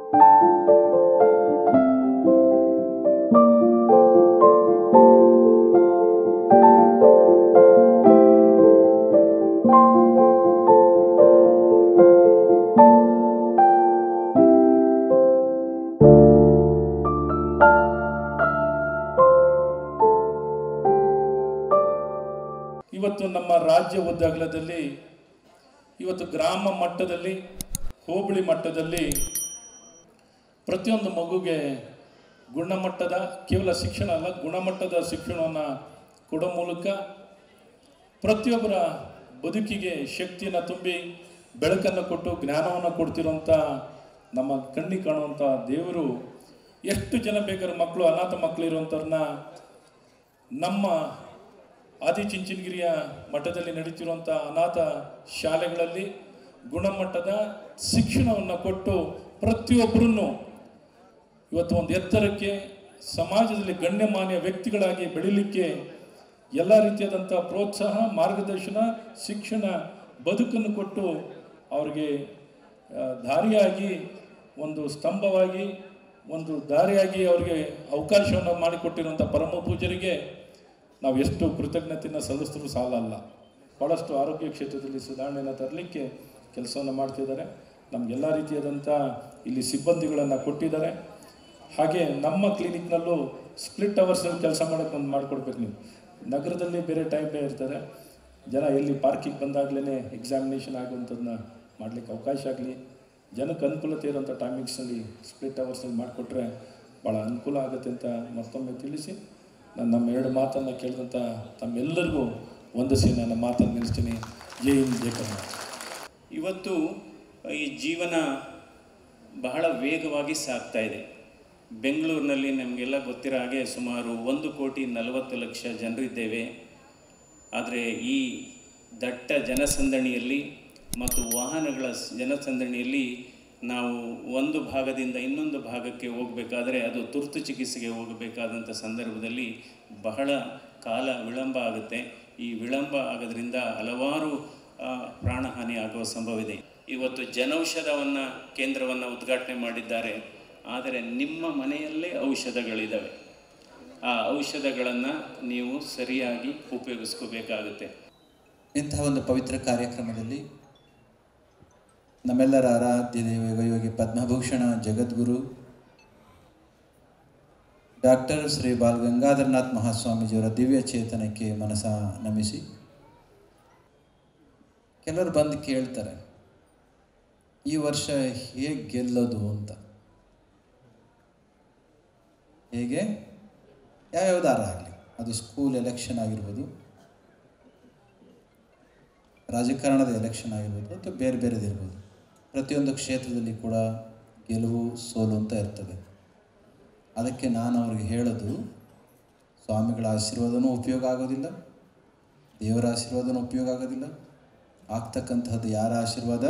ಇವತ್ತು ನಮ್ಮ ರಾಜ್ಯ ಉದ್ದಗಲದಲ್ಲಿ ಇವತ್ತು ಗ್ರಾಮ ಮಟ್ಟದಲ್ಲಿ ಹೋಬಳಿ ಮಟ್ಟದಲ್ಲಿ ಪ್ರತಿಯೊಂದು ಮಗುಗೆ ಗುಣಮಟ್ಟದ ಕೇವಲ ಶಿಕ್ಷಣ ಅಲ್ಲ ಗುಣಮಟ್ಟದ ಶಿಕ್ಷಣವನ್ನು ಕೊಡೋ ಮೂಲಕ ಪ್ರತಿಯೊಬ್ಬರ ಬದುಕಿಗೆ ಶಕ್ತಿಯನ್ನು ತುಂಬಿ ಬೆಳಕನ್ನು ಕೊಟ್ಟು ಜ್ಞಾನವನ್ನು ಕೊಡ್ತಿರೋಂಥ ನಮ್ಮ ಕಣ್ಣಿಗೆ ಕಾಣುವಂಥ ದೇವರು ಎಷ್ಟು ಜನ ಬೇಕಾದ್ರೆ ಮಕ್ಕಳು ಅನಾಥ ಮಕ್ಕಳು ಇರುವಂಥವ್ರನ್ನ ನಮ್ಮ ಆದಿಚುಂಚನಗಿರಿಯ ಮಠದಲ್ಲಿ ನಡೀತಿರುವಂಥ ಅನಾಥ ಶಾಲೆಗಳಲ್ಲಿ ಗುಣಮಟ್ಟದ ಶಿಕ್ಷಣವನ್ನು ಕೊಟ್ಟು ಪ್ರತಿಯೊಬ್ಬರನ್ನು ಇವತ್ತು ಒಂದು ಎತ್ತರಕ್ಕೆ ಸಮಾಜದಲ್ಲಿ ಗಣ್ಯಮಾನ್ಯ ವ್ಯಕ್ತಿಗಳಾಗಿ ಬೆಳೀಲಿಕ್ಕೆ ಎಲ್ಲ ರೀತಿಯಾದಂಥ ಪ್ರೋತ್ಸಾಹ ಮಾರ್ಗದರ್ಶನ ಶಿಕ್ಷಣ ಬದುಕನ್ನು ಕೊಟ್ಟು ಅವ್ರಿಗೆ ಆ, ದಾರಿಯಾಗಿ ಒಂದು ಸ್ತಂಭವಾಗಿ ಒಂದು ದಾರಿಯಾಗಿ ಅವರಿಗೆ ಅವಕಾಶವನ್ನು ಮಾಡಿಕೊಟ್ಟಿರುವಂಥ ಪರಮ ಪೂಜರಿಗೆ ನಾವು ಎಷ್ಟು ಕೃತಜ್ಞತೆಯನ್ನು ಸಲ್ಲಿಸಿದ್ರು ಸಾಲಲ್ಲ ಭಾಳಷ್ಟು ಆರೋಗ್ಯ ಕ್ಷೇತ್ರದಲ್ಲಿ ಸುಧಾರಣೆಯನ್ನು ತರಲಿಕ್ಕೆ ಕೆಲಸವನ್ನು ಮಾಡ್ತಿದ್ದಾರೆ ನಮಗೆಲ್ಲ ರೀತಿಯಾದಂಥ ಇಲ್ಲಿ ಸಿಬ್ಬಂದಿಗಳನ್ನು ಕೊಟ್ಟಿದ್ದಾರೆ ಹಾಗೆ ನಮ್ಮ ಕ್ಲಿನಿಕ್ನಲ್ಲೂ ಸ್ಪ್ಲಿಟ್ ಅವರ್ಸಲ್ಲಿ ಕೆಲಸ ಮಾಡೋಕ್ಕೆ ಒಂದು ಮಾಡಿಕೊಡ್ಬೇಕು ನೀವು ನಗರದಲ್ಲಿ ಬೇರೆ ಟೈಮ್ ಇರ್ತಾರೆ ಜನ ಎಲ್ಲಿ ಪಾರ್ಕಿಗೆ ಬಂದಾಗಲೇ ಎಕ್ಸಾಮಿನೇಷನ್ ಆಗುವಂಥದ್ದನ್ನ ಮಾಡಲಿಕ್ಕೆ ಅವಕಾಶ ಆಗಲಿ ಜನಕ್ಕೆ ಅನುಕೂಲತೆ ಇರೋಂಥ ಟೈಮಿಂಗ್ಸ್ನಲ್ಲಿ ಸ್ಪ್ಲಿಟ್ ಅವರ್ಸಲ್ಲಿ ಮಾಡಿಕೊಟ್ರೆ ಭಾಳ ಅನುಕೂಲ ಆಗುತ್ತೆ ಅಂತ ಮತ್ತೊಮ್ಮೆ ತಿಳಿಸಿ ನಾನು ನಮ್ಮ ಎರಡು ಮಾತನ್ನು ಕೇಳಿದಂಥ ತಮ್ಮೆಲ್ಲರಿಗೂ ವಂದಿಸಿ ನನ್ನ ಮಾತನ್ನು ನಿಲ್ಲಿಸ್ತೀನಿ ಜೈ ಹಿಂದ್ ಜೈ ಕರ್ನಾಟಕ ಇವತ್ತು ಈ ಜೀವನ ಬಹಳ ವೇಗವಾಗಿ ಸಾಗ್ತಾ ಇದೆ ಬೆಂಗಳೂರಿನಲ್ಲಿ ನಮಗೆಲ್ಲ ಗೊತ್ತಿರೋ ಹಾಗೆ ಸುಮಾರು ಒಂದು ಕೋಟಿ ನಲವತ್ತು ಲಕ್ಷ ಜನರಿದ್ದೇವೆ ಆದರೆ ಈ ದಟ್ಟ ಜನಸಂದಣಿಯಲ್ಲಿ ಮತ್ತು ವಾಹನಗಳ ಸ್- ಜನಸಂದಣಿಯಲ್ಲಿ ನಾವು ಒಂದು ಭಾಗದಿಂದ ಇನ್ನೊಂದು ಭಾಗಕ್ಕೆ ಹೋಗಬೇಕಾದ್ರೆ ಅದು ತುರ್ತು ಚಿಕಿತ್ಸೆಗೆ ಹೋಗಬೇಕಾದಂಥ ಸಂದರ್ಭದಲ್ಲಿ ಬಹಳ ಕಾಲ ವಿಳಂಬ ಆಗುತ್ತೆ ಈ ವಿಳಂಬ ಆಗೋದ್ರಿಂದ ಹಲವಾರು ಆ, ಪ್ರಾಣಹಾನಿ ಆಗುವ ಸಂಭವವಿದೆ ಇವತ್ತು ಜನೌಷಧವನ್ನು ಕೇಂದ್ರವನ್ನು ಉದ್ಘಾಟನೆ ಮಾಡಿದ್ದಾರೆ ಆದರೆ ನಿಮ್ಮ ಮನೆಯಲ್ಲೇ ಔಷಧಗಳಿದ್ದಾವೆ ಆ ಔಷಧಗಳನ್ನು ನೀವು ಸರಿಯಾಗಿ ಉಪಯೋಗಿಸ್ಕೋಬೇಕಾಗುತ್ತೆ ಇಂತಹ ಒಂದು ಪವಿತ್ರ ಕಾರ್ಯಕ್ರಮದಲ್ಲಿ ನಮ್ಮೆಲ್ಲರ ಆರಾಧ್ಯ ದೇವ ಯೋಗಿ ಪದ್ಮಭೂಷಣ ಜಗದ್ಗುರು ಡಾಕ್ಟರ್ ಶ್ರೀ ಬಾಲ್ ಗಂಗಾಧರನಾಥ್ ಮಹಾಸ್ವಾಮೀಜಿಯವರ ದಿವ್ಯ ಚೇತನಕ್ಕೆ ಮನಸ ನಮಿಸಿ ಕೆಲವರು ಬಂದು ಕೇಳ್ತಾರೆ ಈ ವರ್ಷ ಹೇಗೆ ಗೆಲ್ಲೋದು ಅಂತ ಹೇಗೆ ಯಾವ್ಯಾವ್ದಾರ ಆಗಲಿ ಅದು ಸ್ಕೂಲ್ ಎಲೆಕ್ಷನ್ ಆಗಿರ್ಬೋದು ರಾಜಕಾರಣದ ಎಲೆಕ್ಷನ್ ಆಗಿರ್ಬೋದು ಅಥವಾ ಬೇರೆ ಬೇರೆದಿರ್ಬೋದು ಪ್ರತಿಯೊಂದು ಕ್ಷೇತ್ರದಲ್ಲಿ ಕೂಡ ಗೆಲುವು ಸೋಲು ಅಂತ ಇರ್ತದೆ ಅದಕ್ಕೆ ನಾನು ಅವ್ರಿಗೆ ಹೇಳೋದು ಸ್ವಾಮಿಗಳ ಆಶೀರ್ವಾದನೂ ಉಪಯೋಗ ಆಗೋದಿಲ್ಲ ದೇವರ ಆಶೀರ್ವಾದನೂ ಉಪಯೋಗ ಆಗೋದಿಲ್ಲ ಆಗ್ತಕ್ಕಂತಹದ್ದು ಯಾರ ಆಶೀರ್ವಾದ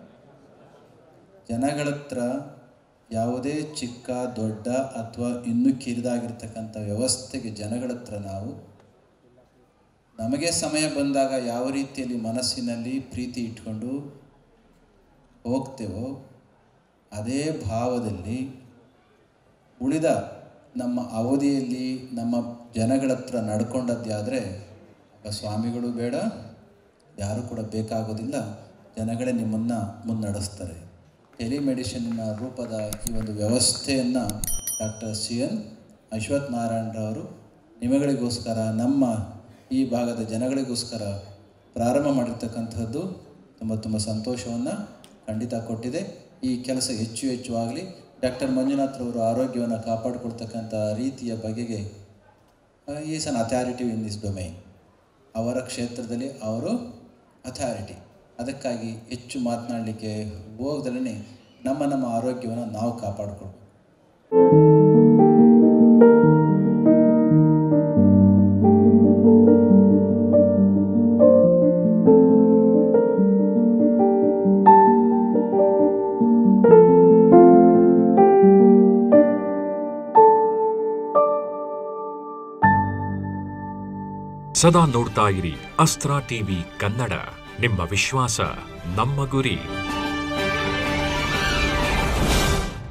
ಜನಗಳ ಹತ್ರ ಯಾವುದೇ ಚಿಕ್ಕ ದೊಡ್ಡ ಅಥವಾ ಇನ್ನೂ ಕಿರಿದಾಗಿರ್ತಕ್ಕಂಥ ವ್ಯವಸ್ಥೆಗೆ ಜನಗಳ ಹತ್ರ ನಾವು ನಮಗೆ ಸಮಯ ಬಂದಾಗ ಯಾವ ರೀತಿಯಲ್ಲಿ ಮನಸ್ಸಿನಲ್ಲಿ ಪ್ರೀತಿ ಇಟ್ಕೊಂಡು ಹೋಗ್ತೇವೋ ಅದೇ ಭಾವದಲ್ಲಿ ಉಳಿದ ನಮ್ಮ ಅವಧಿಯಲ್ಲಿ ನಮ್ಮ ಜನಗಳ ಹತ್ರ ನಡ್ಕೊಂಡದ್ದಾದರೆ ಸ್ವಾಮಿಗಳು ಬೇಡ ಯಾರು ಕೂಡ ಬೇಕಾಗೋದಿಲ್ಲ ಜನಗಳೇ ನಿಮ್ಮನ್ನು ಮುನ್ನಡೆಸ್ತಾರೆ ಟೆಲಿಮೆಡಿಸಿನ್ನ ರೂಪದ ಈ ಒಂದು ವ್ಯವಸ್ಥೆಯನ್ನು ಡಾಕ್ಟರ್ ಸಿ ಎನ್ ಅಶ್ವಥ್ ನಾರಾಯಣರವರು ನಿಮಗಳಿಗೋಸ್ಕರ ನಮ್ಮ ಈ ಭಾಗದ ಜನಗಳಿಗೋಸ್ಕರ ಪ್ರಾರಂಭ ಮಾಡಿರ್ತಕ್ಕಂಥದ್ದು ತುಂಬ ತುಂಬ ಸಂತೋಷವನ್ನು ಖಂಡಿತ ಕೊಟ್ಟಿದೆ ಈ ಕೆಲಸ ಹೆಚ್ಚು ಹೆಚ್ಚು ಆಗಲಿ ಡಾಕ್ಟರ್ ಮಂಜುನಾಥ್ರವರು ಆರೋಗ್ಯವನ್ನು ಕಾಪಾಡಿಕೊಳ್ತಕ್ಕಂಥ ರೀತಿಯ ಬಗೆಗೆ is an authority in this domain ಅವರ ಕ್ಷೇತ್ರದಲ್ಲಿ ಅವರು ಅಥಾರಿಟಿ ಅದಕ್ಕಾಗಿ ಹೆಚ್ಚು ಮಾತನಾಡಲಿಕ್ಕೆ ಹೋಗದಲ್ಲೇ ನಮ್ಮ ನಮ್ಮ ಆರೋಗ್ಯವನ್ನು ನಾವು ಕಾಪಾಡಿಕೊಳ್ಬೇಕು ಸದಾ ನೋಡ್ತಾ ಇರಿ ಅಸ್ತ್ರ ಟಿವಿ ಕನ್ನಡ ನಿಮ್ಮ ವಿಶ್ವಾಸ ನಮ್ಮ ಗುರಿ